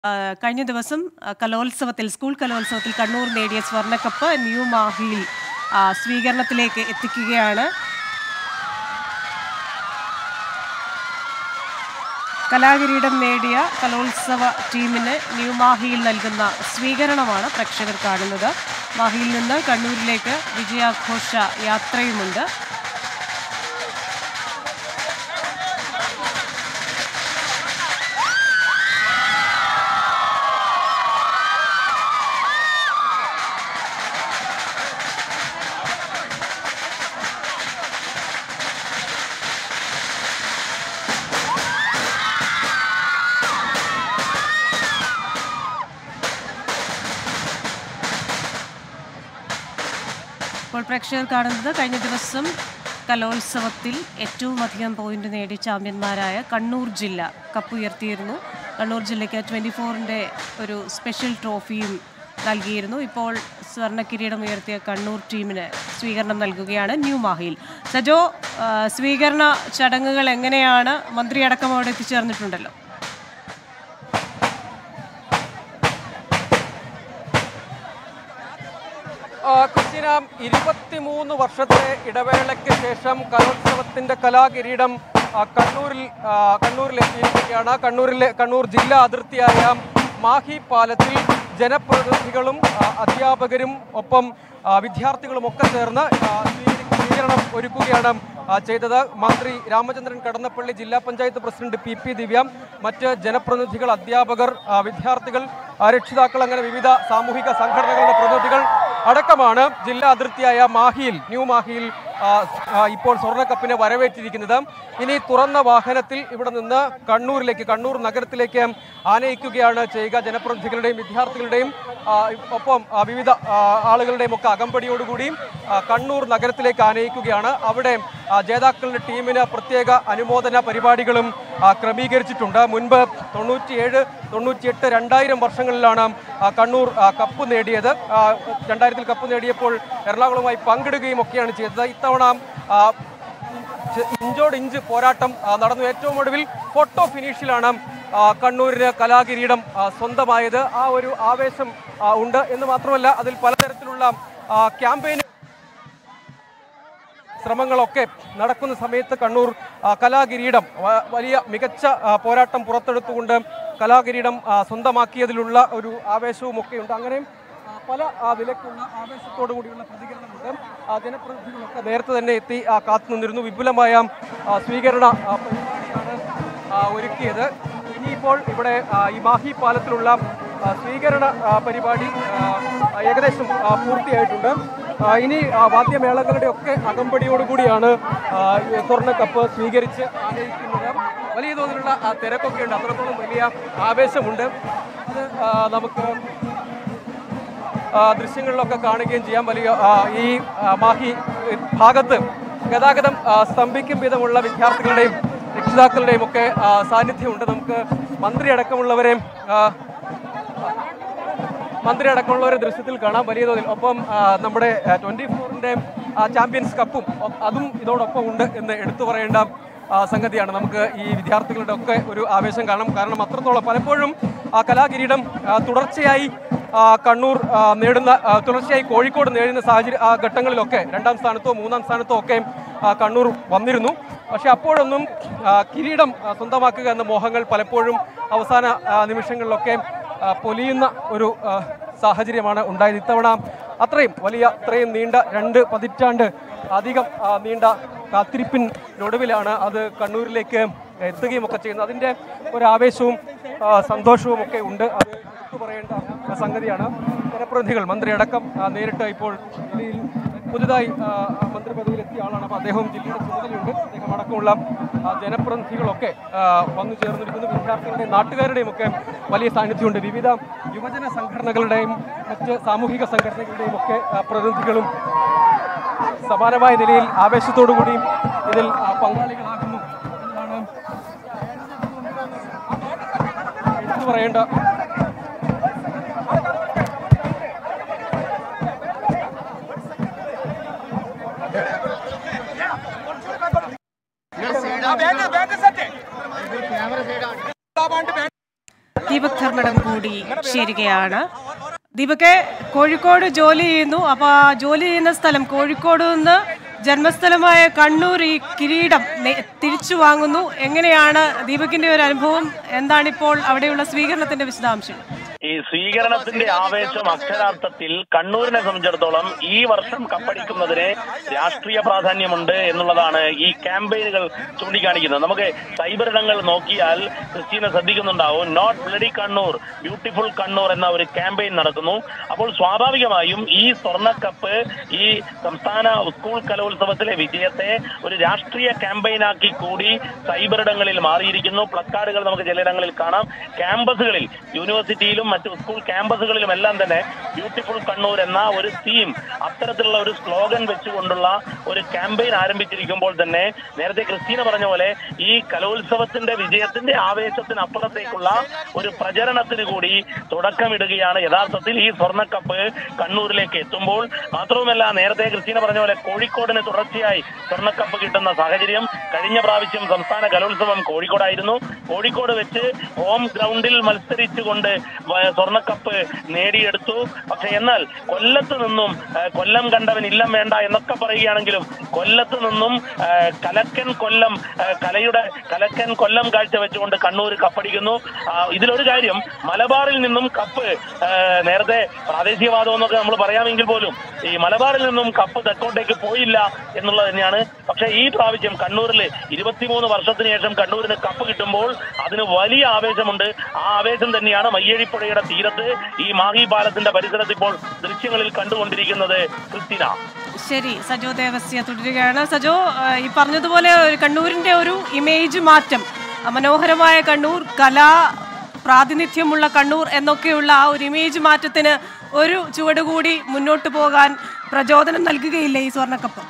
ആ, കഴിഞ്ഞ ദിവസം ആ, കലോത്സവത്തിൽ സ്കൂൾ കലോത്സവത്തിൽ കണ്ണൂർ നേടിയ സ്വർണ്ണക്കപ്പ് ന്യൂ മാഹിയിൽ ആ, സ്വീകരണത്തിലേക്ക് എത്തിക്കുകയാണ് കലാകിരീടം നേടിയ കലോത്സവ ടീമിന് ന്യൂ മാഹിയിൽ നൽകുന്ന സ്വീകരണമാണ് പ്രേക്ഷകർ കാണുന്നത് മാഹിയിൽ നിന്ന് കണ്ണൂരിലേക്ക് വിജയാഘോഷ യാത്രയുമുണ്ട് ഇപ്പോൾ പ്രേക്ഷകർ കാണുന്നത് കഴിഞ്ഞ ദിവസം കലോത്സവത്തിൽ ഏറ്റവും അധികം പോയിന്റ് നേടി ചാമ്പ്യന്മാരായ കണ്ണൂർ ജില്ല കപ്പുയർത്തിയിരുന്നു കണ്ണൂർ ജില്ലയ്ക്ക് ട്വൻറ്റി ഫോറിൻ്റെ ഒരു സ്പെഷ്യൽ ട്രോഫിയും നൽകിയിരുന്നു ഇപ്പോൾ സ്വർണ്ണ കിരീടം ഉയർത്തിയ കണ്ണൂർ ടീമിന് സ്വീകരണം നൽകുകയാണ് ന്യൂ മാഹിയിൽ സജോ ആ, സ്വീകരണ ചടങ്ങുകൾ എങ്ങനെയാണ് മന്ത്രി അടക്കം അവിടെ എത്തിച്ചേർന്നിട്ടുണ്ടല്ലോ ആ, ക്രിസ്റ്റീന ഇരുപത്തിമൂന്ന് വർഷത്തെ ഇടവേളയ്ക്ക് ശേഷം കലോത്സവത്തിന്റെ കലാകിരീടം ആ, കണ്ണൂരിൽ ആ, കണ്ണൂരിലെത്തിയിരിക്കുകയാണ് കണ്ണൂരിലെ കണ്ണൂർ ജില്ലാ അതിർത്തിയായ മാഹി പാലത്തിൽ ജനപ്രതിനിധികളും ആ, അധ്യാപകരും ഒപ്പം ആ, വിദ്യാർത്ഥികളും ഒക്കെ ചേർന്ന് ആ, സ്വീകരി- സ്വീകരണം ഒരുക്കുകയാണ് ആ, ചെയ്തത് മന്ത്രി രാമചന്ദ്രൻ കടന്നപ്പള്ളി ജില്ലാ panchayat president P P Divya മറ്റ് ജനപ്രതിനിധികൾ അധ്യാപകർ ആ, വിദ്യാർത്ഥികൾ ആ, രക്ഷിതാക്കൾ അങ്ങനെ വിവിധ സാമൂഹിക സംഘടനകളുടെ പ്രതിനിധികൾ അടക്കമാണ് ജില്ലാ അതിർത്തിയായ മാഹിയിൽ ന്യൂ മാഹിയിൽ ആ, ആ, ഇപ്പോൾ സ്വർണ്ണക്കപ്പിനെ വരവേറ്റിരിക്കുന്നത് ഇനി തുറന്ന വാഹനത്തിൽ ഇവിടെ നിന്ന് കണ്ണൂരിലേക്ക് കണ്ണൂർ നഗരത്തിലേക്ക് ആനയിക്കുകയാണ് ചെയ്യുക ജനപ്രതിനിധികളുടെയും വിദ്യാർത്ഥികളുടെയും ആ, ഒപ്പം ആ, വിവിധ ആ, ആളുകളുടെയും ഒക്കെ അകമ്പടിയോടുകൂടി ആ, കണ്ണൂർ നഗരത്തിലേക്ക് ആനയിക്കുകയാണ് അവിടെ ആ, ജേതാക്കളുടെ ടീമിന് പ്രത്യേക അനുമോദന പരിപാടികളും ആ, ക്രമീകരിച്ചിട്ടുണ്ട് മുൻപ് തൊണ്ണൂറ്റിയേഴ് തൊണ്ണൂറ്റിയെട്ട് രണ്ടായിരം വർഷങ്ങളിലാണ് ആ, കണ്ണൂർ ആ, കപ്പ് നേടിയത് ആ, രണ്ടായിരത്തിൽ കപ്പ് നേടിയപ്പോൾ എറണാകുളവുമായി പങ്കിടുകയും ഒക്കെയാണ് ചെയ്തത് ഇത്തവണ ആ, ചെ- ഇഞ്ചോട് ഇഞ്ച് പോരാട്ടം ആ, നടന്നു ഏറ്റവും ഒടുവിൽ ഫോട്ടോ ഫിനിഷിലാണ് ആ, കണ്ണൂരിന് കലാകിരീടം ആ, സ്വന്തമായത് ആ ഒരു ആവേശം ആ, ഉണ്ട് എന്ന് മാത്രമല്ല അതിൽ പലതരത്തിലുള്ള ക്യാമ്പയിൻ ശ്രമങ്ങളൊക്കെ നടക്കുന്ന സമയത്ത് കണ്ണൂർ ആ, കലാകിരീടം വ- വലിയ മികച്ച ആ, പോരാട്ടം പുറത്തെടുത്തുകൊണ്ട് കലാകിരീടം ആ, സ്വന്തമാക്കിയതിലുള്ള ഒരു ആവേശവും ഒക്കെ ഉണ്ട് അങ്ങനെ ആ, പല ആ, നിലയ്ക്കുള്ള ആവേശത്തോടു കൂടിയുള്ള പ്രതികരണമുണ്ട് ആ, ജനപ്രതിനിധികളൊക്കെ നേരത്തെ തന്നെ എത്തി ആ, കാത്തു നിന്നിരുന്നു വിപുലമായ ആ, സ്വീകരണ ആ, പരിപാടിയാണ് ആ, ഒരുക്കിയത് ഇനിയിപ്പോൾ ഇവിടെ ആ, ഈ മാഹി പാലത്തിലുള്ള ആ, സ്വീകരണ ആ, പരിപാടി ആ, ഏകദേശം ആ, പൂർത്തിയായിട്ടുണ്ട് ആ, ഇനി ആ, വാദ്യമേളങ്ങളുടെ ഒക്കെ അകമ്പടിയോടുകൂടിയാണ് ആ, ഈ സ്വർണ്ണക്കപ്പ് സ്വീകരിച്ച് ആനയിക്കുന്നത് വലിയ തോതിലുള്ള ആ, തിരക്കൊക്കെ ഉണ്ട് അത്രത്തോളം വലിയ ആവേശമുണ്ട് അത് ആ, നമുക്ക് ആ, ദൃശ്യങ്ങളിലൊക്കെ കാണുകയും ചെയ്യാം വലിയ ആ, ഈ ആ, മാഹി ഭാഗത്ത് ഗതാഗതം ആ, സ്തംഭിക്കും വിധമുള്ള വിദ്യാർത്ഥികളുടെയും രക്ഷിതാക്കളുടെയും ഒക്കെ ആ, സാന്നിധ്യമുണ്ട് നമുക്ക് മന്ത്രി അടക്കമുള്ളവരെയും ആ, മന്ത്രി അടക്കമുള്ളവരെ ദൃശ്യത്തിൽ കാണാം വലിയ തോതിൽ ഒപ്പം ആ, നമ്മുടെ ട്വന്റി ഫോറിന്റെ ചാമ്പ്യൻസ് കപ്പും ഒ- അതും ഇതോടൊപ്പം ഉണ്ട് എന്ന് എടുത്തു പറയേണ്ട ആ, സംഗതിയാണ് നമുക്ക് ഈ വിദ്യാർത്ഥികളുടെ ഒക്കെ ഒരു ആവേശം കാണാം കാരണം അത്രത്തോളം പലപ്പോഴും ആ കലാകിരീടം ആ, തുടർച്ചയായി ആ, കണ്ണൂർ ആ, നേടുന്ന ആ, തുടർച്ചയായി കോഴിക്കോട് നേടുന്ന സാഹചര്യ ആ ഘട്ടങ്ങളിലൊക്കെ രണ്ടാം സ്ഥാനത്തോ മൂന്നാം സ്ഥാനത്തോ ഒക്കെ ആ, കണ്ണൂർ വന്നിരുന്നു പക്ഷെ അപ്പോഴൊന്നും ആ, കിരീടം ആ, സ്വന്തമാക്കുക എന്ന മോഹങ്ങൾ പലപ്പോഴും അവസാന ആ, നിമിഷങ്ങളിലൊക്കെ ആ, പൊലിയുന്ന ഒരു ആ, സാഹചര്യമാണ് ഉണ്ടായത് ഇത്തവണ അത്രയും വലിയ അത്രയും നീണ്ട രണ്ട് പതിറ്റാണ്ട് അധികം ആ, നീണ്ട കാത്തിരിപ്പിനൊടുവിലാണ് അത് കണ്ണൂരിലേക്ക് എത്തുകയും ഒക്കെ ചെയ്യുന്നത് അതിൻ്റെ ഒരു ആവേശവും ആ, സന്തോഷവും ഒക്കെ ഉണ്ട് അത് എടുത്തു പറയേണ്ട സംഗതിയാണ് ജനപ്രതിനിധികൾ മന്ത്രി അടക്കം ആ, നേരിട്ട് ഇപ്പോൾ ജില്ലയിൽ പുതുതായി ആ, മന്ത്രി പദവിയിലെത്തിയ ആളാണ് അപ്പോൾ അദ്ദേഹവും ജില്ലയുടെ ചുമതലയുണ്ട് അദ്ദേഹം അടക്കമുള്ള ആ, ജനപ്രതിനിധികളൊക്കെ ആ, വന്നു ചേർന്നിരിക്കുന്നു വിദ്യാർത്ഥികളുടെയും നാട്ടുകാരുടെയും ഒക്കെ വലിയ സാന്നിധ്യമുണ്ട് വിവിധ യുവജന സംഘടനകളുടെയും മറ്റ് സാമൂഹിക സംഘടനകളുടെയും ഒക്കെ ആ, പ്രതിനിധികളും സമാനമായ നിലയിൽ ആവേശത്തോടു കൂടിയും ഇതിൽ ആ, പങ്കാളികളാകുന്നു എന്നതാണ് എടുത്തു പറയേണ്ട ദീപക് ധർമ്മടം കൂടി കൂടി ചേരുകയാണ് ദീപക്കെ കോഴിക്കോട് ജോലി ചെയ്യുന്നു അപ്പോൾ ആ ജോലി ചെയ്യുന്ന സ്ഥലം കോഴിക്കോട് നിന്ന് ജന്മസ്ഥലമായ കണ്ണൂർ ഈ കിരീടം നെ- തിരിച്ചു വാങ്ങുന്നു എങ്ങനെയാണ് ദീപകിന്റെ ഒരു അനുഭവം എന്താണിപ്പോൾ അവിടെയുള്ള സ്വീകരണത്തിന്റെ വിശദാംശം ഈ സ്വീകരണത്തിന്റെ ആവേശം അക്ഷരാർത്ഥത്തിൽ കണ്ണൂരിനെ സംബന്ധിച്ചിടത്തോളം ഈ വർഷം കപ്പടിക്കുന്നതിന് രാഷ്ട്രീയ പ്രാധാന്യമുണ്ട് എന്നുള്ളതാണ് ഈ ക്യാമ്പയിനുകൾ ചൂണ്ടിക്കാണിക്കുന്നത് നമുക്ക് സൈബർ ഇടങ്ങൾ നോക്കിയാൽ ക്രിസ്റ്റീനെ ശ്രദ്ധിക്കുന്നുണ്ടാവും not bloody Kannur beautiful Kannur എന്ന ഒരു ക്യാമ്പയിൻ നടക്കുന്നു അപ്പോൾ സ്വാഭാവികമായും ഈ സ്വർണ്ണക്കപ്പ് ഈ സംസ്ഥാന സ്കൂൾ കലോത്സവത്തിലെ വിജയത്തെ ഒരു രാഷ്ട്രീയ ക്യാമ്പയിനാക്കി കൂടി സൈബർ ഇടങ്ങളിൽ മാറിയിരിക്കുന്നു പ്ലക്കാർഡുകൾ നമുക്ക് ചിലയിടങ്ങളിൽ കാണാം ക്യാമ്പസുകളിൽ യൂണിവേഴ്സിറ്റിയിലും മറ്റു സ്കൂൾ ക്യാമ്പസുകളിലും എല്ലാം തന്നെ ബ്യൂട്ടിഫുൾ കണ്ണൂർ എന്ന ഒരു തീം അത്തരത്തിലുള്ള ഒരു സ്ലോഗൻ വെച്ചുകൊണ്ടുള്ള ഒരു ക്യാമ്പയിൻ ആരംഭിച്ചിരിക്കുമ്പോൾ തന്നെ നേരത്തെ ക്രിസ്റ്റീന പറഞ്ഞ പോലെ ഈ കലോത്സവത്തിന്റെ വിജയത്തിന്റെ ആവേശത്തിനപ്പുറത്തേക്കുള്ള ഒരു പ്രചരണത്തിന് കൂടി തുടക്കമിടുകയാണ് യഥാർത്ഥത്തിൽ ഈ സ്വർണ്ണക്കപ്പ് കണ്ണൂരിലേക്ക് എത്തുമ്പോൾ മാത്രവുമല്ല നേരത്തെ ക്രിസ്റ്റീന പറഞ്ഞ പോലെ കോഴിക്കോടിന് തുടർച്ചയായി സ്വർണ്ണക്കപ്പ് കിട്ടുന്ന സാഹചര്യം കഴിഞ്ഞ പ്രാവശ്യം സംസ്ഥാന കലോത്സവം കോഴിക്കോടായിരുന്നു കോഴിക്കോട് വെച്ച് ഹോം ഗ്രൗണ്ടിൽ മത്സരിച്ചുകൊണ്ട് വ- സ്വർണ്ണക്കപ്പ് നേടിയെടുത്തു പക്ഷെ എന്നാൽ കൊല്ലത്ത് നിന്നും ആ, കൊല്ലം കണ്ടവൻ ഇല്ലം വേണ്ട എന്നൊക്കെ പറയുകയാണെങ്കിലും കൊല്ലത്ത് നിന്നും ആ, കലക്കൻ കൊല്ലം ആ, കലയുടെ കലക്കൻ കൊല്ലം കാഴ്ചവെച്ചുകൊണ്ട് കണ്ണൂർ കപ്പടിക്കുന്നു ആ, ഇതിലൊരു കാര്യം മലബാറിൽ നിന്നും കപ്പ് ആ, നേരത്തെ പ്രാദേശികവാദം എന്നൊക്കെ നമ്മൾ പറയാമെങ്കിൽ പോലും ഈ മലബാറിൽ നിന്നും കപ്പ് തെക്കോട്ടേക്ക് പോയില്ല എന്നുള്ളത് തന്നെയാണ് പക്ഷേ ഈ പ്രാവശ്യം കണ്ണൂരിൽ ഇരുപത്തിമൂന്ന് വർഷത്തിന് ശേഷം കണ്ണൂരിന് കപ്പ് കിട്ടുമ്പോൾ അതിന് വലിയ ആവേശമുണ്ട് ആ ആവേശം തന്നെയാണ് മയ്യഴിപ്പുഴയുടെ തീരത്ത് ഈ മാഹി പാലത്തിന്റെ പരിസരത്ത് ഇപ്പോൾ ദൃശ്യങ്ങളിൽ കണ്ടുകൊണ്ടിരിക്കുന്നത് ക്രിസ്tina ശരി സജോ ദേവസ്യ തുടരുകയാണ് സജോ ആ, ഈ പറഞ്ഞതുപോലെ ഒരു കണ്ണൂരിന്റെ ഒരു ഇമേജ് മാറ്റം ആ, മനോഹരമായ കണ്ണൂർ കലാ പ്രാതിനിധ്യമുള്ള കണ്ണൂർ എന്നൊക്കെയുള്ള ആ ഒരു ഇമേജ് മാറ്റത്തിന് ഒരു ചുവട് കൂടി മുന്നോട്ട് പോകാൻ പ്രചോദനം നൽകുകയില്ലേ ഈ സ്വർണ്ണക്കപ്പ്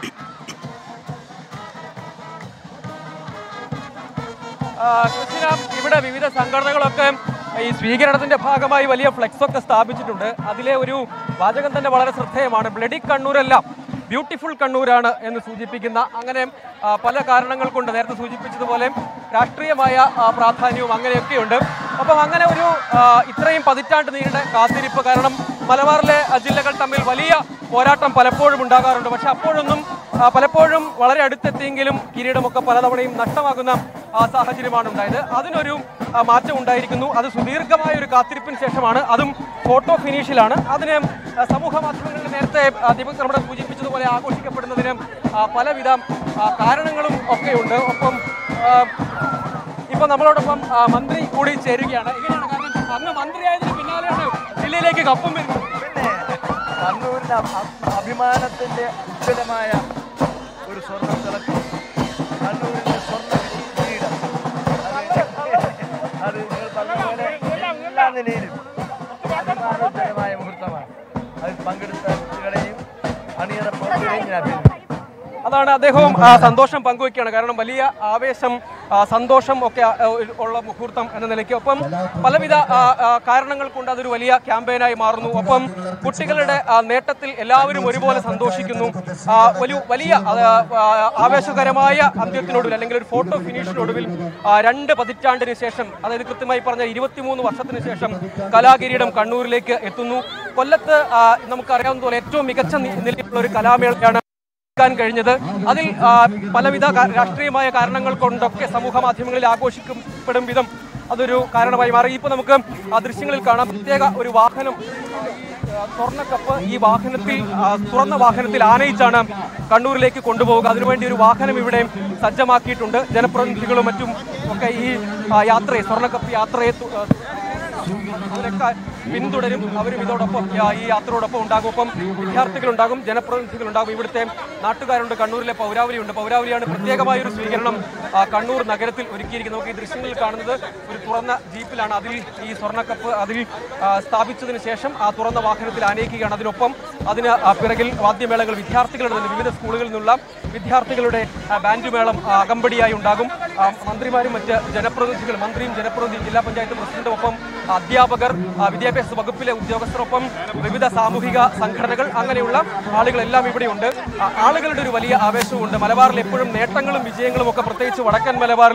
ആ, ക്രിസ്tina, ഇവിടെ വിവിധ സംഘടനകളൊക്കെ ഈ സ്വീകരണത്തിന്റെ ഭാഗമായി വലിയ ഫ്ലെക്സ് ഒക്കെ സ്ഥാപിച്ചിട്ടുണ്ട് അതിലെ ഒരു വാചകം തന്നെ വളരെ ശ്രദ്ധേയമാണ് ബ്ലഡി കണ്ണൂരല്ല ബ്യൂട്ടിഫുൾ കണ്ണൂരാണ് എന്ന് സൂചിപ്പിക്കുന്ന അങ്ങനെ ആ, പല കാരണങ്ങൾ കൊണ്ട് നേരത്തെ സൂചിപ്പിച്ചതുപോലെ രാഷ്ട്രീയമായ ആ, പ്രാധാന്യവും അങ്ങനെയൊക്കെയുണ്ട് അപ്പം അങ്ങനെ ഒരു ആ, ഇത്രയും പതിറ്റാണ്ട് നീണ്ട കാത്തിരിപ്പ് കാരണം മലബാറിലെ ആ, ജില്ലകൾ തമ്മിൽ വലിയ പോരാട്ടം പലപ്പോഴും ഉണ്ടാകാറുണ്ട് പക്ഷെ അപ്പോഴൊന്നും ആ, പലപ്പോഴും വളരെ അടുത്തെത്തിയെങ്കിലും കിരീടമൊക്കെ പലതവണയും നഷ്ടമാകുന്ന ആ, സാഹചര്യമാണ് ഉണ്ടായത് അതിനൊരു ആ, മാറ്റം ഉണ്ടായിരിക്കുന്നു അത് സുദീർഘമായ ഒരു കാത്തിരിപ്പിന് ശേഷമാണ് അതും ഫോട്ടോ ഫിനിഷിലാണ് അതിന് ആ, സമൂഹ മാധ്യമങ്ങളിൽ നേരത്തെ ആ, ദീപക് നമ്മുടെ സൂചിപ്പിച്ചതുപോലെ ആഘോഷിക്കപ്പെടുന്നതിന് ആ, പലവിധ ആ, കാരണങ്ങളും ഒക്കെയുണ്ട് ഒപ്പം ആ, ഇപ്പൊ നമ്മളോടൊപ്പം ആ, മന്ത്രി കൂടി ചേരുകയാണ് എങ്ങനെയാണ് കാരണം അന്ന് മന്ത്രിയായതിന് പിന്നാലെയാണ് ജില്ലയിലേക്ക് കപ്പും വരുന്നത് കണ്ണൂരിന്റെ അ- അഭിമാനത്തിന്റെ ഉജ്ജ്വലമായ ഒരു സ്വർണ്ണ തിളക്കം കണ്ണൂരിന്റെ സ്വർണ്ണ കിരീടം അത് അത് നിങ്ങൾ പറഞ്ഞ പോലെ എല്ലാ നിലയിലും അഭിമാനോജ്വലമായ മുഹൂർത്തമാണ് അതിൽ പങ്കെടുത്ത കുട്ടികളെയും അണിയറ പ്രവർത്തകരെയും ഞാൻ അഭിനന്ദിക്കുന്നു അതാണ് അദ്ദേഹവും ആ, സന്തോഷം പങ്കുവയ്ക്കുകയാണ് കാരണം വലിയ ആവേശം ആ, സന്തോഷം ഒക്കെ ആ, ഉള്ള മുഹൂർത്തം എന്ന നിലയ്ക്ക് ഒപ്പം പലവിധ ആ, ആ, കാരണങ്ങൾ കൊണ്ട് അതൊരു വലിയ ക്യാമ്പയിനായി മാറുന്നു ഒപ്പം കുട്ടികളുടെ ആ, നേട്ടത്തിൽ എല്ലാവരും ഒരുപോലെ സന്തോഷിക്കുന്നു ആ, ഒരു വലിയ ആ, ആ, ആവേശകരമായ അന്ത്യത്തിനൊടുവിൽ അല്ലെങ്കിൽ ഒരു ഫോട്ടോ ഫിനിഷിനൊടുവിൽ ആ, രണ്ട് പതിറ്റാണ്ടിന് ശേഷം അതായത് കൃത്യമായി പറഞ്ഞ ഇരുപത്തിമൂന്ന് വർഷത്തിന് ശേഷം കലാകിരീടം കണ്ണൂരിലേക്ക് എത്തുന്നു കൊല്ലത്ത് ആ, നമുക്കറിയാവുന്നതുപോലെ ഏറ്റവും മികച്ച നി- നിലയിലുള്ള ഒരു കലാമേളയാണ് ക്കാൻ കഴിഞ്ഞത് അതിൽ ആ, പലവിധ കാ- രാഷ്ട്രീയമായ കാരണങ്ങൾ കൊണ്ടൊക്കെ സമൂഹ മാധ്യമങ്ങളിൽ ആഘോഷിക്കപ്പെടും വിധം അതൊരു കാരണമായി മാറി ഇപ്പോൾ നമുക്ക് ആ ദൃശ്യങ്ങളിൽ കാണാം പ്രത്യേക ഒരു വാഹനം ആ, ഈ, ആ, സ്വർണ്ണക്കപ്പ് ഈ വാഹനത്തിൽ ആ, തുറന്ന വാഹനത്തിൽ ആനയിച്ചാണ് കണ്ണൂരിലേക്ക് കൊണ്ടുപോവുക അതിനുവേണ്ടി ഒരു വാഹനം ഇവിടെ സജ്ജമാക്കിയിട്ടുണ്ട് ജനപ്രതിനിധികളും മറ്റും ഒക്കെ ഈ ആ, യാത്രയെ സ്വർണ്ണക്കപ്പ് യാത്രയെ തു- ആ, അവരൊക്കെ പിന്തുടരും അവരും ഇതോടൊപ്പം ആ, ഈ യാത്രയോടൊപ്പം ഉണ്ടാകും ഒപ്പം വിദ്യാർത്ഥികളുണ്ടാകും ജനപ്രതിനിധികളുണ്ടാകും ഇവിടുത്തെ നാട്ടുകാരുണ്ട് കണ്ണൂരിലെ പൗരാവലിയുണ്ട് പൗരാവലിയാണ് പ്രത്യേകമായ ഒരു സ്വീകരണം ആ, കണ്ണൂർ നഗരത്തിൽ ഒരുക്കിയിരിക്കുന്നത് നമുക്ക് ഈ ദൃശ്യങ്ങളിൽ കാണുന്നത് ഒരു തുറന്ന ജീപ്പിലാണ് അതിൽ ഈ സ്വർണ്ണക്കപ്പ് അതിൽ ആ, സ്ഥാപിച്ചതിന് ശേഷം ആ തുറന്ന വാഹനത്തിൽ ആനയിക്കുകയാണ് അതിനൊപ്പം അതിന് ആ, പിറകിൽ വാദ്യമേളങ്ങൾ വിദ്യാർത്ഥികളുടെ തന്നെ വിവിധ സ്കൂളുകളിൽ നിന്നുള്ള വിദ്യാർത്ഥികളുടെ ആ, ബാൻഡ് മേളം ആ, അകമ്പടിയായി ഉണ്ടാകും ആ, മന്ത്രിമാരും മറ്റ് ജനപ്രതിനിധികൾ മന്ത്രിയും ജനപ്രതിനിധിയും ജില്ലാ പഞ്ചായത്ത് പ്രസിഡന്റും ഒപ്പം അധ്യാപകർ ആ, വിദ്യാഭ്യാസ വകുപ്പിലെ ഉദ്യോഗസ്ഥരൊപ്പം വിവിധ സാമൂഹിക സംഘടനകൾ അങ്ങനെയുള്ള ആളുകളെല്ലാം ഇവിടെയുണ്ട് ആ, ആളുകളുടെ ഒരു വലിയ ആവേശവുമുണ്ട് മലബാറിൽ എപ്പോഴും നേട്ടങ്ങളും വിജയങ്ങളും ഒക്കെ പ്രത്യേകിച്ച് വടക്കൻ മലബാറിൽ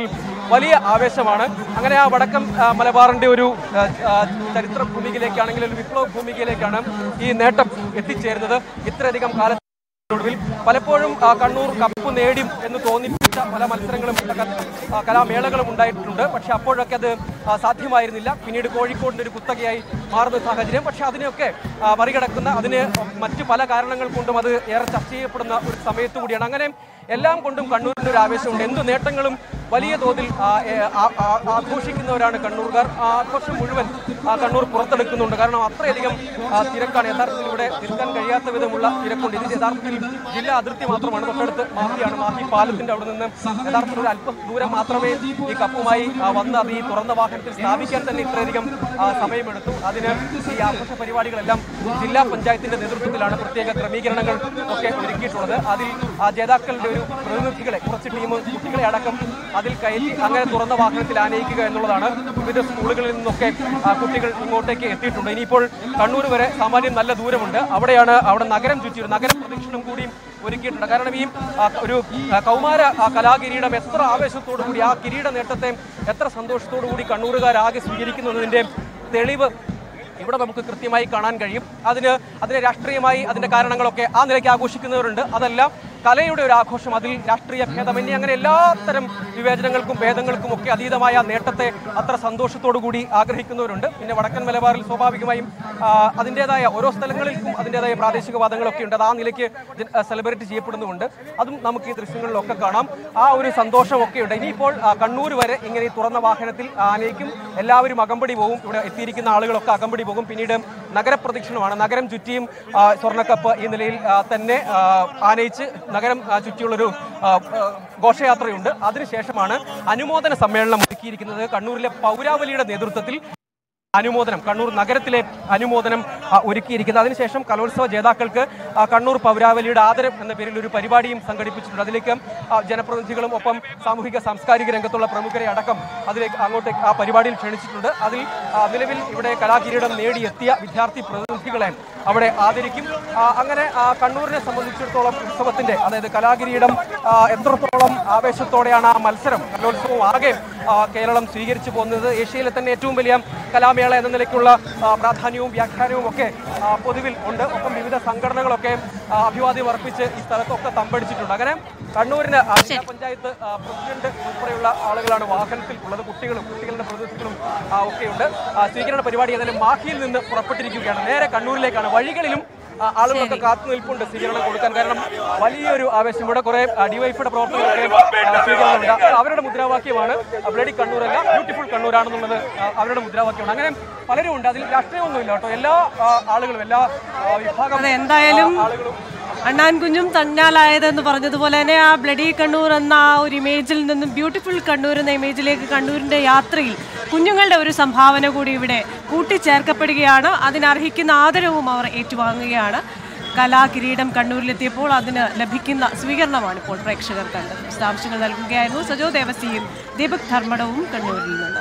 വലിയ ആവേശമാണ് അങ്ങനെ ആ വടക്കം ആ, മലബാറിന്റെ ഒരു ആ, ആ, ചരിത്ര ഭൂമികയിലേക്കാണെങ്കിൽ ഒരു വിപ്ലവ ഭൂമികയിലേക്കാണ് ഈ നേട്ടം എത്തിച്ചേരുന്നത് ഇത്രയധികം കാലത്ത് ഒടുവിൽ പലപ്പോഴും ആ, കണ്ണൂർ കപ്പ് നേടും എന്ന് തോന്നിപ്പിച്ച പല മത്സരങ്ങളും ക- ആ, കലാമേളകളും ഉണ്ടായിട്ടുണ്ട് പക്ഷെ അപ്പോഴൊക്കെ അത് ആ, സാധ്യമായിരുന്നില്ല പിന്നീട് കോഴിക്കോടിന്റെ ഒരു കുത്തകയായി മാറുന്ന സാഹചര്യം പക്ഷെ അതിനെയൊക്കെ ആ, മറികടക്കുന്ന അതിന് മറ്റു പല കാരണങ്ങൾ കൊണ്ടും അത് ഏറെ ചർച്ച ചെയ്യപ്പെടുന്ന ഒരു സമയത്ത് കൂടിയാണ് അങ്ങനെ എല്ലാം കൊണ്ടും കണ്ണൂരിന്റെ ഒരു ആവേശമുണ്ട് എന്ത് നേട്ടങ്ങളും വലിയ തോതിൽ ആ, ഏ, ആ- ആ- ആഘോഷിക്കുന്നവരാണ് കണ്ണൂർക്കാർ ആ ആഘോഷം മുഴുവൻ ആ, കണ്ണൂർ പുറത്തെടുക്കുന്നുണ്ട് കാരണം അത്രയധികം ആ, തിരക്കാണ് യഥാർത്ഥത്തിൽ ഇവിടെ നിൽക്കാൻ കഴിയാത്ത വിധമുള്ള തിരക്കുണ്ട് ഇത് യഥാർത്ഥത്തിൽ ജില്ലാ അതിർത്തി മാത്രമാണ് തൊട്ടടുത്ത് മാഹിയാണ് മാഹി പാലത്തിന്റെ അവിടെ നിന്ന് യഥാർത്ഥത്തിൽ ഒരു അല്പം ദൂരം മാത്രമേ ഈ കപ്പുമായി ആ, വന്ന് അത് ഈ തുറന്ന വാഹനത്തിൽ സ്ഥാപിക്കാൻ തന്നെ ഇത്രയധികം ആ, സമയമെടുത്തു അതിന് ഈ ആഘോഷ പരിപാടികളെല്ലാം ജില്ലാ പഞ്ചായത്തിന്റെ നേതൃത്വത്തിലാണ് പ്രത്യേക ക്രമീകരണങ്ങൾ ഒക്കെ ഒരുക്കിയിട്ടുള്ളത് അതിൽ ആ, ജേതാക്കളുടെ ഒരു പ്രതിനിധികളെ കുറച്ച് ടീം കുട്ടികളെ അടക്കം അതിൽ കയറ്റി അങ്ങനെ തുറന്ന വാഹനത്തിൽ ആനയിക്കുക എന്നുള്ളതാണ് വിവിധ സ്കൂളുകളിൽ നിന്നൊക്കെ ആ, കുട്ടികൾ ഇങ്ങോട്ടേക്ക് എത്തിയിട്ടുണ്ട് ഇനിയിപ്പോൾ കണ്ണൂർ വരെ സാമാന്യം നല്ല ദൂരമുണ്ട് അവിടെയാണ് അവിടെ നഗരം ചുറ്റി ഒരു നഗര പ്രദക്ഷിണം കൂടിയും ഒരുക്കിയിട്ടുണ്ട് കാരണം ഈ ആ, ഒരു ആ, കൗമാര ആ, കലാകിരീടം എത്ര ആവേശത്തോടു കൂടി ആ കിരീട നേട്ടത്തെ എത്ര സന്തോഷത്തോടു കൂടി കണ്ണൂരുകാരാകെ സ്വീകരിക്കുന്നു എന്നതിന്റെ തെളിവ് ഇവിടെ നമുക്ക് കൃത്യമായി കാണാൻ കഴിയും അതിന് അതിനെ രാഷ്ട്രീയമായി അതിന്റെ കാരണങ്ങളൊക്കെ ആ നിലയ്ക്ക് ആഘോഷിക്കുന്നവരുണ്ട് അതല്ല കലയുടെ ഒരു ആഘോഷം അതിൽ രാഷ്ട്രീയ ഭേദമന്യേ അങ്ങനെ എല്ലാത്തരം വിവേചനങ്ങൾക്കും ഭേദങ്ങൾക്കും ഒക്കെ അതീതമായ ആ നേട്ടത്തെ അത്ര സന്തോഷത്തോടു കൂടി ആഗ്രഹിക്കുന്നവരുണ്ട് പിന്നെ വടക്കൻ മലബാറിൽ സ്വാഭാവികമായും ആ, അതിൻ്റെതായ ഓരോ സ്ഥലങ്ങളിലും അതിൻ്റെതായ പ്രാദേശികവാദങ്ങളൊക്കെ ഉണ്ട് അത് ആ നിലയ്ക്ക് സെലിബ്രേറ്റ് ചെയ്യപ്പെടുന്നുമുണ്ട് അതും നമുക്ക് ഈ ദൃശ്യങ്ങളിലൊക്കെ കാണാം ആ ഒരു സന്തോഷമൊക്കെ ഉണ്ട് ഇനിയിപ്പോൾ ആ, കണ്ണൂർ വരെ ഇങ്ങനെ ഈ തുറന്ന വാഹനത്തിൽ ആനയ്ക്കും എല്ലാവരും അകമ്പടി പോകും ഇവിടെ എത്തിയിരിക്കുന്ന ആളുകളൊക്കെ അകമ്പടി പോകും പിന്നീട് നഗരപ്രദക്ഷിണമാണ് നഗരം ചുറ്റിയും ആ, സ്വർണ്ണക്കപ്പ് ഈ നിലയിൽ ആ, തന്നെ ആ, ആനയിച്ച് നഗരം ആ, ചുറ്റിയുള്ളൊരു ആ, ആ, ഘോഷയാത്രയുണ്ട് അതിനുശേഷമാണ് അനുമോദന സമ്മേളനം ഒരുക്കിയിരിക്കുന്നത് കണ്ണൂരിലെ പൗരാവലിയുടെ നേതൃത്വത്തിൽ അനുമോദനം കണ്ണൂർ നഗരത്തിലെ അനുമോദനം ആ, ഒരുക്കിയിരിക്കുന്നത് അതിനുശേഷം കലോത്സവ ജേതാക്കൾക്ക് ആ, കണ്ണൂർ പൗരാവലിയുടെ ആദരം എന്ന പേരിൽ ഒരു പരിപാടിയും സംഘടിപ്പിച്ചിട്ടുണ്ട് അതിലേക്ക് ആ, ജനപ്രതിനിധികളും ഒപ്പം സാമൂഹിക സാംസ്കാരിക രംഗത്തുള്ള പ്രമുഖരെ അടക്കം അതിലേക്ക് അങ്ങോട്ട് ആ പരിപാടിയിൽ ക്ഷണിച്ചിട്ടുണ്ട് അതിൽ ആ, നിലവിൽ ഇവിടെ കലാകിരീടം നേടിയെത്തിയ വിദ്യാർത്ഥി പ്രതിനിധികളെ അവിടെ ആദരിക്കും ആ, അങ്ങനെ ആ, കണ്ണൂരിനെ സംബന്ധിച്ചിടത്തോളം ഉത്സവത്തിന്റെ അതായത് കലാകിരീടം ആ, എത്രത്തോളം ആവേശത്തോടെയാണ് ആ മത്സരം കലോത്സവം ആകെ ആ, കേരളം സ്വീകരിച്ചു പോകുന്നത് ഏഷ്യയിലെ തന്നെ ഏറ്റവും വലിയ കലാമേള എന്ന നിലയ്ക്കുള്ള ആ, പ്രാധാന്യവും വ്യാഖ്യാനവും ഒക്കെ ആ, പൊതുവിൽ ഉണ്ട് ഒപ്പം വിവിധ സംഘടനകളൊക്കെ ആ, അഭിവാദ്യം അർപ്പിച്ച് ഈ സ്ഥലത്തൊക്കെ തമ്പടിച്ചിട്ടുണ്ട് അങ്ങനെ കണ്ണൂരിന് ആ, ജില്ലാ പഞ്ചായത്ത് ആ, പ്രസിഡന്റ് ഉൾപ്പെടെയുള്ള ആളുകളാണ് വാഹനത്തിൽ ഉള്ളത് കുട്ടികളും കുട്ടികളുടെ പ്രതിനിധികളും ആ, ഒക്കെയുണ്ട് ആ, സ്വീകരണ പരിപാടി ഏതായാലും മാഹിയിൽ നിന്ന് പുറപ്പെട്ടിരിക്കുകയാണ് നേരെ കണ്ണൂരിലേക്കാണ് വഴികളിലും ആ, ആളുകളൊക്കെ കാത്തു നിൽപ്പുണ്ട് സ്വീകരണം കൊടുക്കാൻ കാരണം വലിയൊരു ആവേശം ഇവിടെ കുറെ ഡിവൈഫിയുടെ പ്രവർത്തകരൊക്കെ ആ, സ്വീകരണമുണ്ട് അപ്പോൾ അവരുടെ മുദ്രാവാക്യമാണ് ബ്ലഡി കണ്ണൂരല്ല ബ്യൂട്ടിഫുൾ കണ്ണൂരാണെന്നുള്ളത് ആ, അവരുടെ മുദ്രാവാക്യമാണ് അങ്ങനെ പലരും ഉണ്ട് അതിൽ രാഷ്ട്രീയമൊന്നുമില്ല കേട്ടോ എല്ലാ ആ, ആളുകളും എല്ലാ ആ, വിഭാഗം അതെ എന്തായാലും ആ, ആളുകളും അണ്ണാൻ കുഞ്ഞും തന്നാലായതെന്ന് പറഞ്ഞതുപോലെ തന്നെ ആ ബ്ലഡി കണ്ണൂർ എന്ന ആ ഒരു ഇമേജിൽ നിന്നും ബ്യൂട്ടിഫുൾ കണ്ണൂർ എന്ന ഇമേജിലേക്ക് കണ്ണൂരിന്റെ യാത്രയിൽ കുഞ്ഞുങ്ങളുടെ ഒരു സംഭാവന കൂടി ഇവിടെ കൂട്ടിച്ചേർക്കപ്പെടുകയാണ് അതിനർഹിക്കുന്ന ആദരവും അവർ ഏറ്റുവാങ്ങുകയാണ് കലാകിരീടം കണ്ണൂരിലെത്തിയപ്പോൾ അതിന് ലഭിക്കുന്ന സ്വീകരണമാണ് ഇപ്പോൾ പ്രേക്ഷകർ കണ്ടത് വിശദാംശങ്ങൾ നൽകുകയായിരുന്നു സജോ ദേവസിയും ദീപക് ധർമ്മടവും കണ്ണൂരിൽ നിന്ന്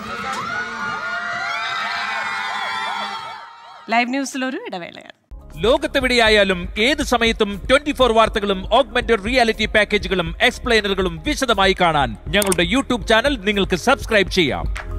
ലൈവ് ന്യൂസിൽ ഒരു ഇടവേളയാണ് ലോകത്തെവിടെയായാലും ഏത് സമയത്തും ട്വന്റി ഫോർ വാർത്തകളും ഓഗ്മെന്റഡ് റിയാലിറ്റി പാക്കേജുകളും എക്സ്പ്ലെയിനറുകളും വിശദമായി കാണാൻ ഞങ്ങളുടെ യൂട്യൂബ് ചാനൽ നിങ്ങൾക്ക് സബ്സ്ക്രൈബ് ചെയ്യാം